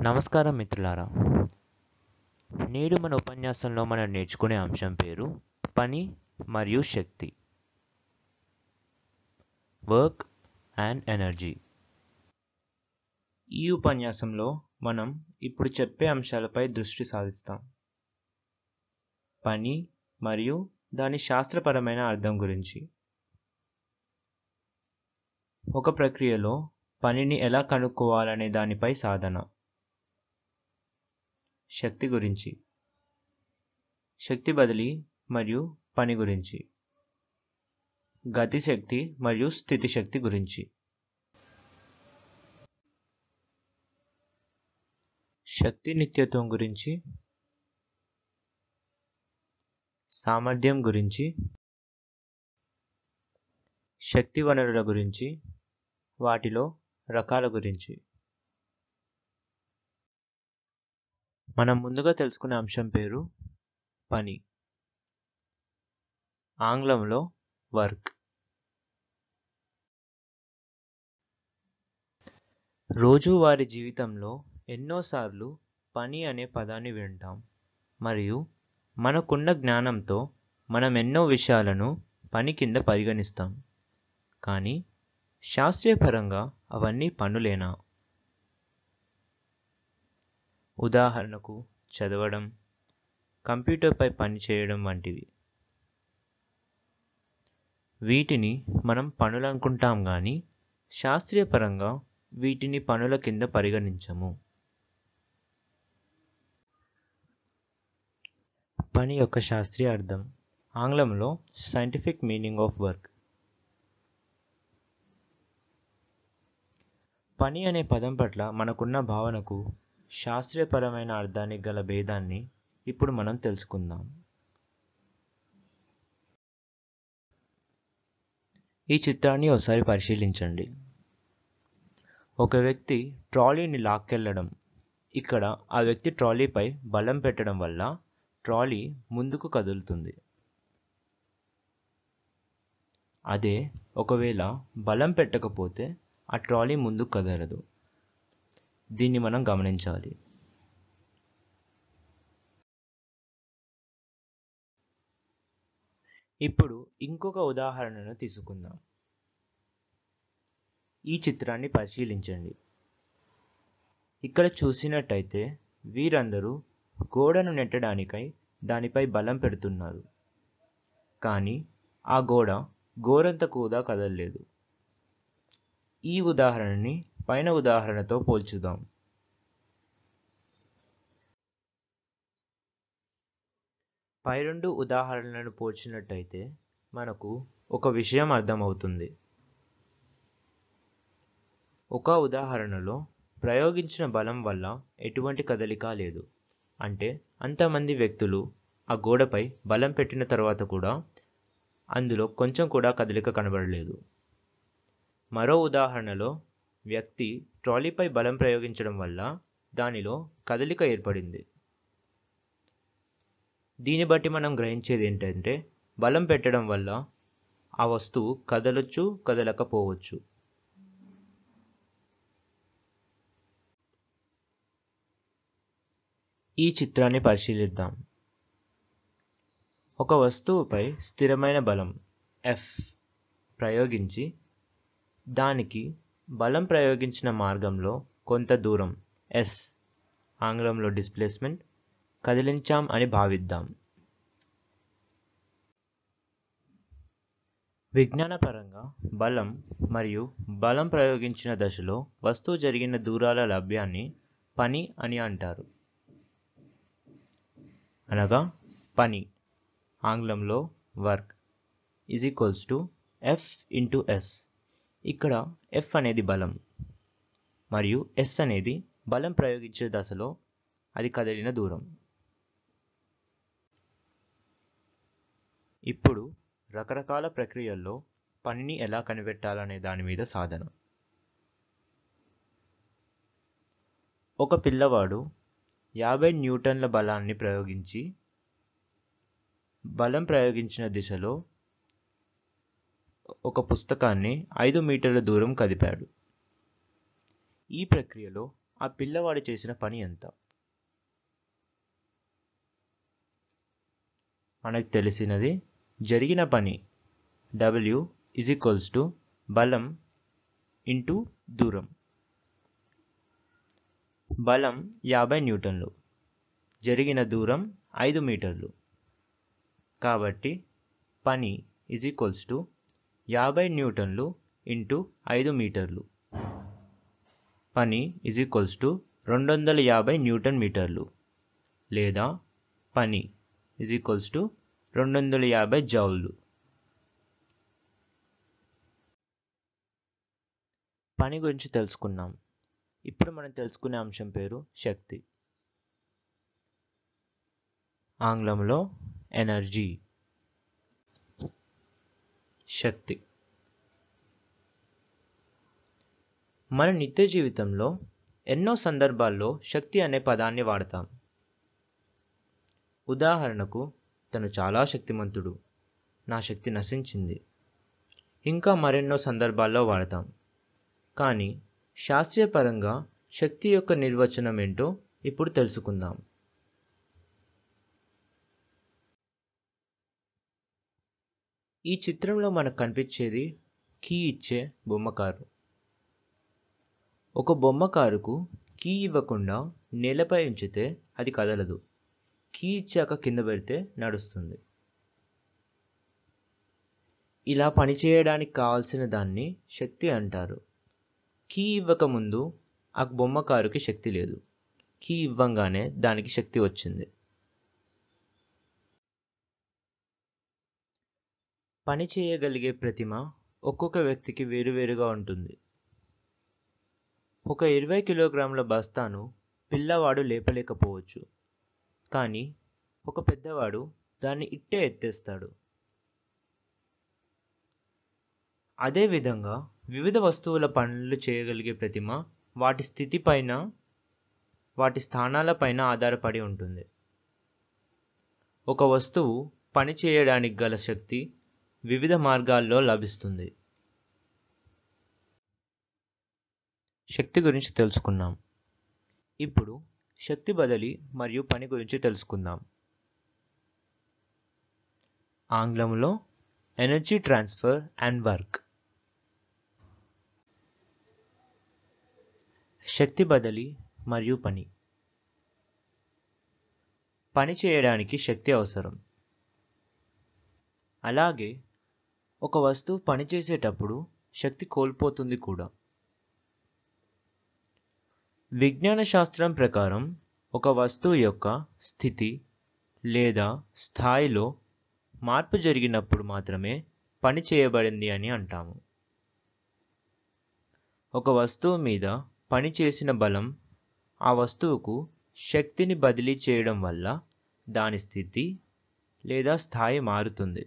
నమస్కారం మిత్రులారా నేడు మన ఉపన్యాసంలో మనం నేర్చుకునే అంశం పేరు పని మరియు శక్తి వర్క్ అండ్ ఎనర్జీ ఈ ఉపన్యాసంలో మనం ఇప్పుడు చెప్పే అంశాలపై దృష్టి సాధిస్తాం పని మరియు దాని శాస్త్రపరమైన అర్థం గురించి ఒక ప్రక్రియలో పనిని ఎలా కనుక్కోవాలనే దానిపై సాధన శక్తి గురించి శక్తి బదిలీ మరియు పని గురించి గతి శక్తి మరియు స్థితి శక్తి గురించి శక్తి నిత్యత్వం గురించి సామర్థ్యం గురించి శక్తి వనరుల గురించి వాటిలో రకాల గురించి మనం ముందుగా తెలుసుకునే అంశం పేరు పని ఆంగ్లంలో వర్క్ రోజువారీ జీవితంలో ఎన్నోసార్లు పని అనే పదాన్ని వింటాం మరియు మనకున్న జ్ఞానంతో మనం ఎన్నో విషయాలను పని కింద పరిగణిస్తాం కానీ శాస్త్రీయపరంగా అవన్నీ పనులేనా ఉదాహరణకు చదవడం కంప్యూటర్పై పని చేయడం వంటివి వీటిని మనం పనులు అనుకుంటాం కానీ శాస్త్రీయపరంగా వీటిని పనుల కింద పరిగణించము పని యొక్క శాస్త్రీయ అర్థం ఆంగ్లంలో సైంటిఫిక్ మీనింగ్ ఆఫ్ వర్క్ పని అనే పదం పట్ల మనకున్న భావనకు శాస్త్రీయపరమైన అర్థానికి గల భేదాన్ని ఇప్పుడు మనం తెలుసుకుందాం ఈ చిత్రాన్ని ఒకసారి పరిశీలించండి ఒక వ్యక్తి ట్రాలీని లాక్కెళ్ళడం ఇక్కడ ఆ వ్యక్తి ట్రాలీపై బలం పెట్టడం వల్ల ట్రాలీ ముందుకు కదులుతుంది అదే ఒకవేళ బలం పెట్టకపోతే ఆ ట్రాలీ ముందుకు కదలదు దీన్ని మనం గమనించాలి ఇప్పుడు ఇంకొక ఉదాహరణను తీసుకుందాం ఈ చిత్రాన్ని పరిశీలించండి ఇక్కడ చూసినట్టయితే వీరందరూ గోడను నెట్టడానికై దానిపై బలం పెడుతున్నారు కానీ ఆ గోడ గోరంత కూడా కదలలేదు ఈ ఉదాహరణని పైన ఉదాహరణతో పోల్చుదాం పై రెండు ఉదాహరణలను పోల్చినట్టయితే మనకు ఒక విషయం అర్థమవుతుంది ఒక ఉదాహరణలో ప్రయోగించిన బలం వల్ల ఎటువంటి కదలిక లేదు అంటే అంతమంది వ్యక్తులు ఆ గోడపై బలం పెట్టిన తర్వాత కూడా అందులో కొంచెం కూడా కదలిక కనబడలేదు మరో ఉదాహరణలో వ్యక్తి ట్రాలీపై బలం ప్రయోగించడం వల్ల దానిలో కదలిక ఏర్పడింది దీన్ని బట్టి మనం గ్రహించేది ఏంటంటే బలం పెట్టడం వల్ల ఆ వస్తువు కదలొచ్చు కదలకపోవచ్చు ఈ చిత్రాన్ని పరిశీలిద్దాం ఒక వస్తువుపై స్థిరమైన బలం ఎఫ్ ప్రయోగించి దానికి బలం ప్రయోగించిన మార్గంలో కొంత దూరం ఎస్ ఆంగ్లంలో డిస్ప్లేస్మెంట్ కదిలించాం అని భావిద్దాం విజ్ఞానపరంగా బలం మరియు బలం ప్రయోగించిన దశలో వస్తువు జరిగిన దూరాల లభ్యాన్ని పని అని అంటారు అనగా పని ఆంగ్లంలో work is equals to F into S ఇక్కడ ఎఫ్ అనేది బలం మరియు ఎస్ అనేది బలం ప్రయోగించే దశలో అది కదిలిన దూరం ఇప్పుడు రకరకాల ప్రక్రియల్లో పనిని ఎలా కనిపెట్టాలనే దాని మీద సాధన ఒక పిల్లవాడు యాభై న్యూటన్ల బలాన్ని ప్రయోగించి బలం ప్రయోగించిన దిశలో ఒక పుస్తకాన్ని ఐదు మీటర్ల దూరం కదిపాడు ఈ ప్రక్రియలో ఆ పిల్లవాడు చేసిన పని ఎంత మనకు తెలిసినది జరిగిన పని డబ్ల్యూ ఇజ్ ఈక్వల్స్ టు బలం ఇంటూ దూరం బలం యాభై న్యూటన్లు జరిగిన దూరం ఐదు మీటర్లు కాబట్టి పని ఇజ్ ఈక్వల్స్ టు యాభై న్యూటన్లు ఇంటూ ఐదు మీటర్లు పని ఇజ్ ఈక్వల్స్ టు రెండు వందల యాభై న్యూటన్ మీటర్లు లేదా పని ఇజ్ ఈక్వల్స్ టు రెండు వందల యాభై జౌళ్ళు పని గురించి తెలుసుకున్నాం ఇప్పుడు మనం తెలుసుకునే అంశం పేరు శక్తి ఆంగ్లంలో ఎనర్జీ శక్తి మన నిత్య జీవితంలో ఎన్నో సందర్భాల్లో శక్తి అనే పదాన్ని వాడతాం ఉదాహరణకు తను చాలా శక్తిమంతుడు నా శక్తి నశించింది ఇంకా మరెన్నో సందర్భాల్లో వాడతాం కానీ శాస్త్రీయపరంగా శక్తి యొక్క నిర్వచనం ఏంటో ఇప్పుడు తెలుసుకుందాం ఈ చిత్రంలో మనకు కనిపించేది కీ ఇచ్చే బొమ్మకారు ఒక బొమ్మకారుకు కీ ఇవ్వకుండా నేలపై ఉంచితే అది కదలదు కీ ఇచ్చాక కింద పెడితే నడుస్తుంది ఇలా పనిచేయడానికి కావాల్సిన దాన్ని శక్తి అంటారు కీ ఇవ్వకముందు ఆ బొమ్మకారుకి శక్తి లేదు కీ ఇవ్వంగానే దానికి శక్తి వచ్చింది పని చేయగలిగే ప్రతిమ ఒక్కొక్క వ్యక్తికి వేరువేరుగా ఉంటుంది ఒక ఇరవై కిలోగ్రాముల బస్తాను పిల్లవాడు లేపలేకపోవచ్చు కానీ ఒక పెద్దవాడు దాన్ని ఇట్టే ఎత్తేస్తాడు అదేవిధంగా వివిధ వస్తువుల పనులు చేయగలిగే ప్రతిమ వాటి స్థితి పైన వాటి స్థానాలపైన ఆధారపడి ఉంటుంది ఒక వస్తువు పని చేయడానికి గల శక్తి వివిధ మార్గాల్లో లభిస్తుంది శక్తి గురించి తెలుసుకున్నాం ఇప్పుడు శక్తి బదిలీ మరియు పని గురించి తెలుసుకుందాం ఆంగ్లంలో ఎనర్జీ ట్రాన్స్ఫర్ అండ్ వర్క్ శక్తి బదిలీ మరియు పని పని చేయడానికి శక్తి అవసరం అలాగే ఒక వస్తువు పనిచేసేటప్పుడు శక్తి కోల్పోతుంది కూడా విజ్ఞాన శాస్త్రం ప్రకారం ఒక వస్తువు యొక్క స్థితి లేదా స్థాయిలో మార్పు జరిగినప్పుడు మాత్రమే పని చేయబడింది అని అంటాము ఒక వస్తువు మీద పని చేసిన బలం ఆ వస్తువుకు శక్తిని బదిలీ చేయడం వల్ల దాని స్థితి లేదా స్థాయి మారుతుంది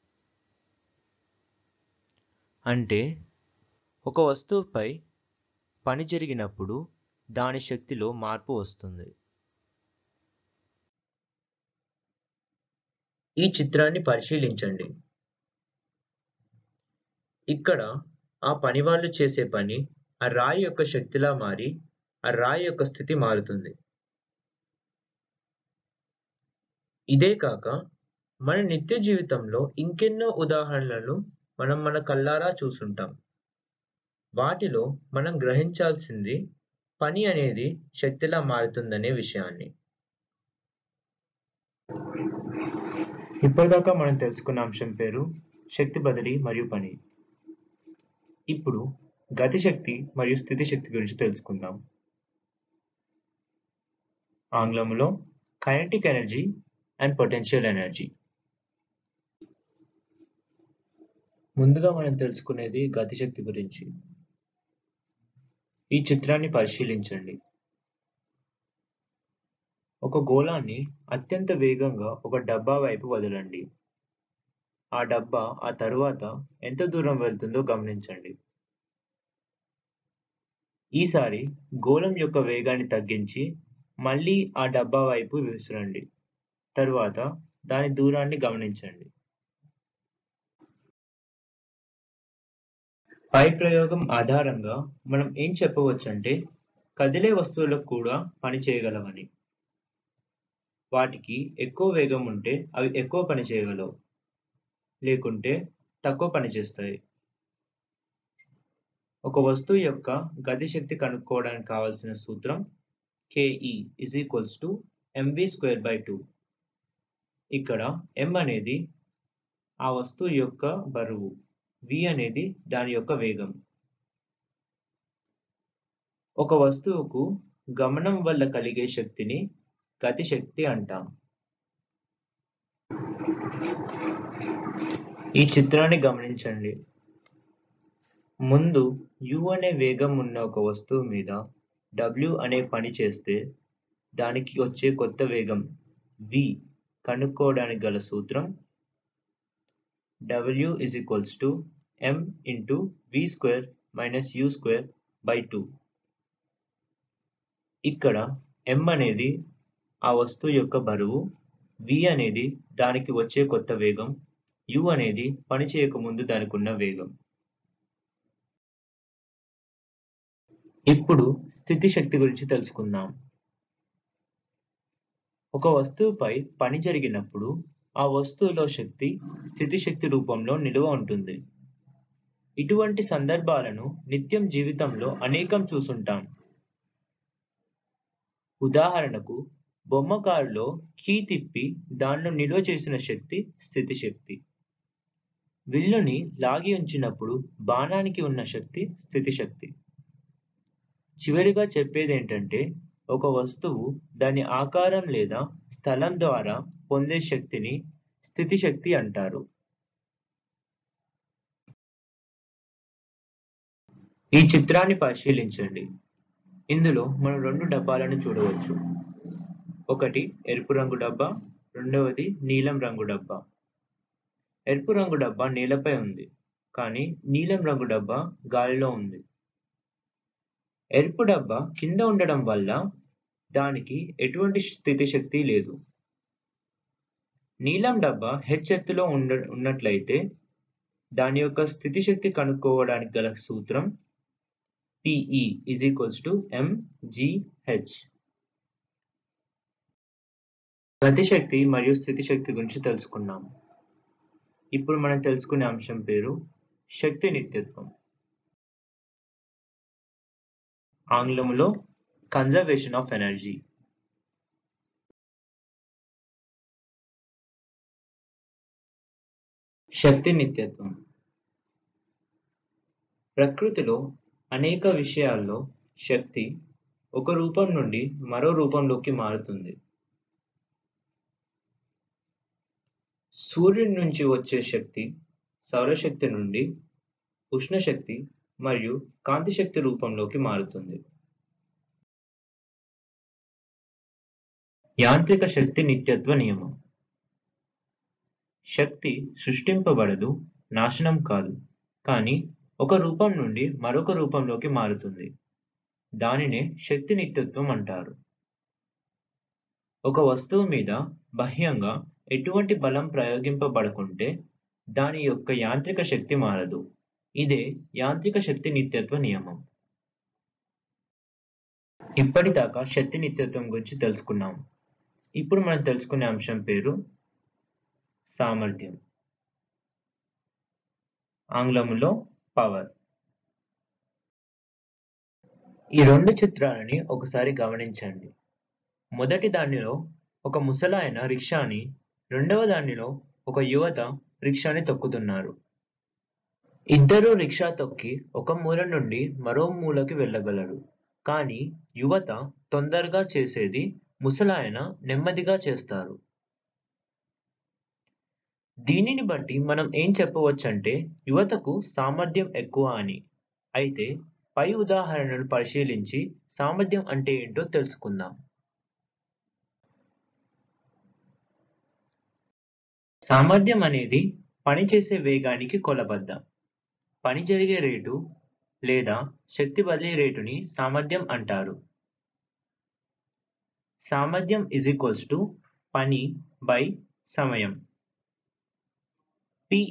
అంటే ఒక వస్తువుపై పని జరిగినప్పుడు దాని శక్తిలో మార్పు వస్తుంది ఈ చిత్రాన్ని పరిశీలించండి ఇక్కడ ఆ పనివాళ్ళు చేసే పని ఆ రాయి యొక్క శక్తిలా మారి ఆ రాయి యొక్క స్థితి మారుతుంది ఇదే కాక మన నిత్య జీవితంలో ఇంకెన్నో ఉదాహరణలను మనం మన కల్లారా చూసుంటాం వాటిలో మనం గ్రహించాల్సింది పని అనేది శక్తిలా మారుతుందనే విషయాన్ని ఇప్పటిదాకా మనం తెలుసుకున్న అంశం పేరు శక్తి బదిలీ మరియు పని ఇప్పుడు గతి శక్తి మరియు స్థితి శక్తి గురించి తెలుసుకుందాం ఆంగ్లంలో kinetic energy and potential energy ముందుగా మనం తెలుసుకునేది గతి శక్తి గురించి ఈ చిత్రాన్ని పరిశీలించండి ఒక గోళాన్ని అత్యంత వేగంగా ఒక డబ్బా వైపు వదలండి ఆ డబ్బా ఆ తరువాత ఎంత దూరం వెళ్తుందో గమనించండి ఈసారి గోళం యొక్క వేగాన్ని తగ్గించి మళ్ళీ ఆ డబ్బా వైపు విసిరండి తరువాత దాని దూరాన్ని గమనించండి పై ప్రయోగం ఆధారంగా మనం ఏం చెప్పవచ్చంటే కదిలే వస్తువులకు కూడా పనిచేయగలవని. వాటికి ఎక్కువ వేగం ఉంటే అవి ఎక్కువ పని చేయగలవు. లేకుంటే తక్కువ పని చేస్తాయి. ఒక వస్తువు యొక్క గతి శక్తి కనుక్కోవడానికి కావలసిన సూత్రం KE mv2/2 ఇక్కడ m అనేది ఆ వస్తువు యొక్క బరువు, v అనేది దాని యొక్క వేగం. ఒక వస్తువుకు గమనం వల్ల కలిగే శక్తిని గతి శక్తి అంటాం. ఈ చిత్రాన్ని గమనించండి. ముందు u అనే వేగం ఉన్న ఒక వస్తువు మీద w అనే పని చేస్తే దానికి వచ్చే కొత్త వేగం v కనుక్కోవడానికి గల సూత్రం w m v2 u2 ఇక్కడ m అనేది ఆ వస్తువు యొక్క బరువు, v అనేది దానికి వచ్చే కొత్త వేగం, u అనేది పని చేయకముందు దానికున్న వేగం. ఇప్పుడు స్థితి శక్తి గురించి తెలుసుకుందాం. ఒక వస్తువుపై పని జరిగినప్పుడు ఆ వస్తువులో శక్తి స్థితి శక్తి రూపంలో నిలువ ఉంటుంది. ఇటువంటి సందర్భాలను నిత్యం జీవితంలో అనేకం చూసుంటాం. ఉదాహరణకు బొమ్మ కారులో కీ తిప్పి దానిలో నిల్వ చేసిన శక్తి స్థితి శక్తి. విల్లుని లాగి ఉంచినప్పుడు బాణానికి ఉన్న శక్తి స్థితి శక్తి. చివరిగా చెప్పేదేంటంటే ఒక వస్తువు దాని ఆకారం లేదా స్థలం ద్వారా పొందే శక్తిని స్థితి శక్తి అంటారు. ఈ చిత్రాన్ని పరిశీలించండి. ఇందులో మనం రెండు డబ్బాలను చూడవచ్చు. ఒకటి ఎరుపు రంగు డబ్బా, రెండవది నీలం రంగు డబ్బా. ఎరుపు రంగు డబ్బా నేలపై ఉంది, కానీ నీలం రంగు డబ్బా గాలిలో ఉంది. ఎరుపు డబ్బా కింద ఉండడం వల్ల దానికి ఎటువంటి స్థితి శక్తి లేదు. నీలం డబ్బా h ఎత్తులో ఉండ ఉన్నట్లయితే దాని యొక్క స్థితి శక్తి కనుక్కోవడానికి గల సూత్రం PE mgh. గతి శక్తి మరియు స్థితి శక్తి గురించి తెలుసుకున్నాం. ఇప్పుడు మనం తెలుసుకునే అంశం పేరు శక్తి నిత్యత్వం. ఆంగ్లములో కన్జర్వేషన్ ఆఫ్ ఎనర్జీ. శక్తి నిత్యత్వం ప్రకృతిలో అనేక విషయాల్లో శక్తి ఒక రూపం నుండి మరో రూపంలోకి మారుతుంది. సూర్యుడి నుంచి వచ్చే శక్తి సౌరశక్తి నుండి ఉష్ణశక్తి మరియు కాంతి శక్తి రూపంలోకి మారుతుంది. యాంత్రిక శక్తి నిత్యత్వ నియమం శక్తి సృష్టింపబడదు, నాశనం కాదు, కానీ ఒక రూపం నుండి మరొక రూపంలోకి మారుతుంది. దానినే శక్తి నిత్యత్వం అంటారు. ఒక వస్తువు మీద బాహ్యంగా ఎటువంటి బలం ప్రయోగింపబడకుంటే దాని యొక్క యాంత్రిక శక్తి మారదు. ఇదే యాంత్రిక శక్తి నిత్యత్వ నియమం. ఇప్పటిదాకా శక్తి నిత్యత్వం గురించి తెలుసుకున్నాం. ఇప్పుడు మనం తెలుసుకునే అంశం పేరు సామర్థ్యం. ఆంగ్లములో పవర్. ఈ రెండు చిత్రాలని ఒకసారి గమనించండి. మొదటి దానిలో ఒక ముసలాయన రిక్షాని, రెండవ దానిలో ఒక యువత రిక్షాని తొక్కుతున్నారు. ఇద్దరూ రిక్షా తొక్కి ఒక మూల నుండి మరో మూలకి వెళ్ళగలరు. కానీ యువత తొందరగా చేసేది ముసలాయన నెమ్మదిగా చేస్తారు. దీనిని బట్టి మనం ఏం చెప్పవచ్చంటే యువతకు సామర్థ్యం ఎక్కువ అని. అయితే పై ఉదాహరణను పరిశీలించి సామర్థ్యం అంటే ఏంటో తెలుసుకుందాం. సామర్థ్యం అనేది పనిచేసే వేగానికి కొలబద్ద. పని జరిగే రేటు లేదా శక్తి బదిలీ రేటుని సామర్థ్యం అంటారు. సామర్థ్యం పని బై సమయం. P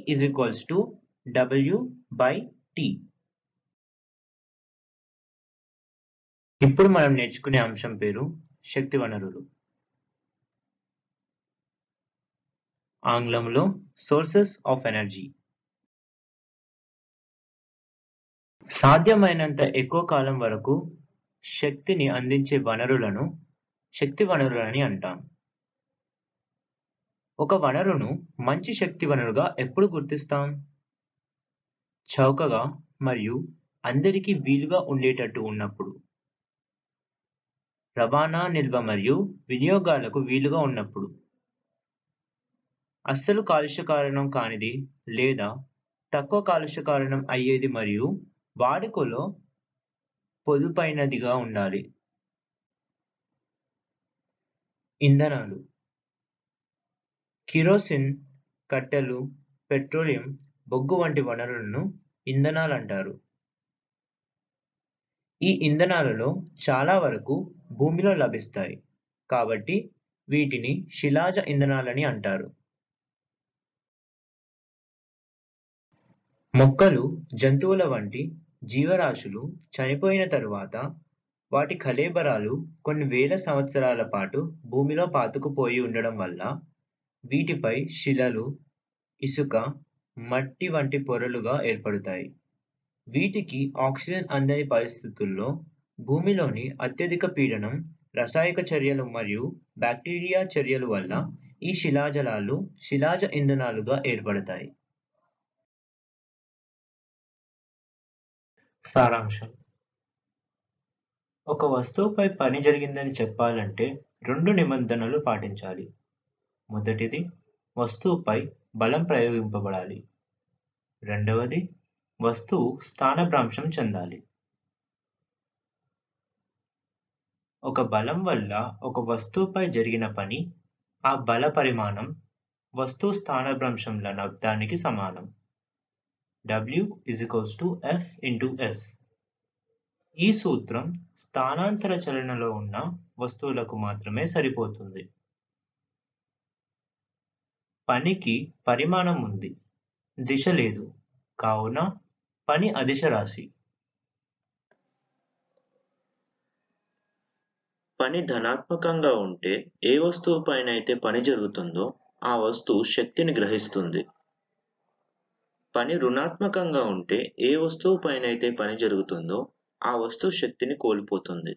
W by T. ఇప్పుడు మనం నేర్చుకునే అంశం పేరు శక్తి వనరులు ఆంగ్లంలో సోర్సెస్ ఆఫ్ ఎనర్జీ సాధ్యమైనంత ఎక్కువ కాలం వరకు శక్తిని అందించే వనరులను శక్తి వనరులని అంటాం ఒక వనరును మంచి శక్తి వనరుగా ఎప్పుడు గుర్తిస్తాం చౌకగా మరియు అందరికీ వీలుగా ఉండేటట్టు ఉన్నప్పుడు రవాణా నిల్వ మరియు వినియోగాలకు వీలుగా ఉన్నప్పుడు అస్సలు కాలుష్య కారణం కానిది లేదా తక్కువ కాలుష్య కారణం అయ్యేది మరియు వాడుకలో పొదుపైనదిగా ఉండాలి ఇంధనాలు కిరోసిన్ కట్టెలు పెట్రోలియం బొగ్గు వంటి వనరులను ఇంధనాలంటారు ఈ ఇంధనాలలో చాలా వరకు భూమిలో లభిస్తాయి కాబట్టి వీటిని శిలాజ ఇంధనాలని అంటారు మొక్కలు జంతువుల వంటి జీవరాశులు చనిపోయిన తరువాత వాటి కళేబరాలు కొన్ని వేల సంవత్సరాల పాటు భూమిలో పాతుకుపోయి ఉండడం వల్ల వీటిపై శిలలు ఇసుక మట్టి వంటి పొరలుగా ఏర్పడతాయి వీటికి ఆక్సిజన్ అందని పరిస్థితుల్లో భూమిలోని అత్యధిక పీడనం రసాయక చర్యలు మరియు బ్యాక్టీరియా చర్యల వల్ల ఈ శిలాజలాలు శిలాజ ఇంధనాలుగా ఏర్పడతాయి సారాంశం ఒక వస్తువుపై పని జరిగిందని చెప్పాలంటే రెండు నిబంధనలు పాటించాలి మొదటిది వస్తువుపై బలం ప్రయోగింపబడాలి రెండవది వస్తువు స్థానభ్రంశం చెందాలి ఒక బలం వల్ల ఒక వస్తువుపై జరిగిన పని ఆ బల పరిమాణం వస్తువు స్థానభ్రంశంల లబ్ధానికి సమానం W is equals to F into S. ఈ సూత్రం స్థానాంతర చలనలో ఉన్న వస్తువులకు మాత్రమే సరిపోతుంది పనికి పరిమాణం ఉంది దిశ లేదు కావున పని అదిశ రాశి పని ధనాత్మకంగా ఉంటే ఏ వస్తువు పైన అయితే పని జరుగుతుందో ఆ వస్తువు శక్తిని గ్రహిస్తుంది పని రుణాత్మకంగా ఉంటే ఏ వస్తువు పైన అయితే పని జరుగుతుందో ఆ వస్తువు శక్తిని కోల్పోతుంది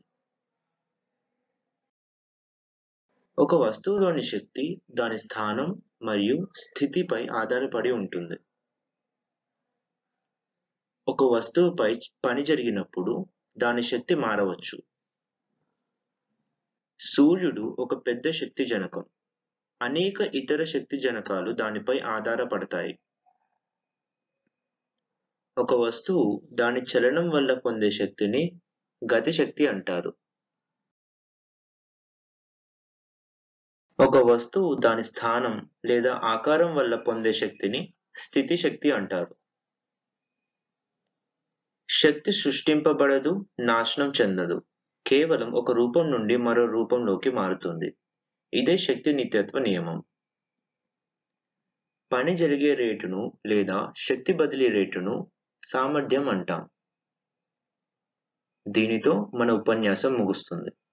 ఒక వస్తువులోని శక్తి దాని స్థానం మరియు స్థితిపై ఆధారపడి ఉంటుంది ఒక వస్తువుపై పని జరిగినప్పుడు దాని శక్తి మారవచ్చు సూర్యుడు ఒక పెద్ద శక్తి జనకం అనేక ఇతర శక్తి జనకాలు దానిపై ఆధారపడతాయి ఒక వస్తువు దాని చలనం వల్ల పొందే శక్తిని గతి శక్తి అంటారు ఒక వస్తువు దాని స్థానం లేదా ఆకారం వల్ల పొందే శక్తిని స్థితి శక్తి అంటారు శక్తి సృష్టింపబడదు నాశనం చెందదు కేవలం ఒక రూపం నుండి మరో రూపంలోకి మారుతుంది ఇదే శక్తి నిత్యత్వ నియమం పని జరిగే రేటును లేదా శక్తి బదిలీ రేటును సామర్థ్యం అంటాం దీనితో మన ఉపన్యాసం ముగుస్తుంది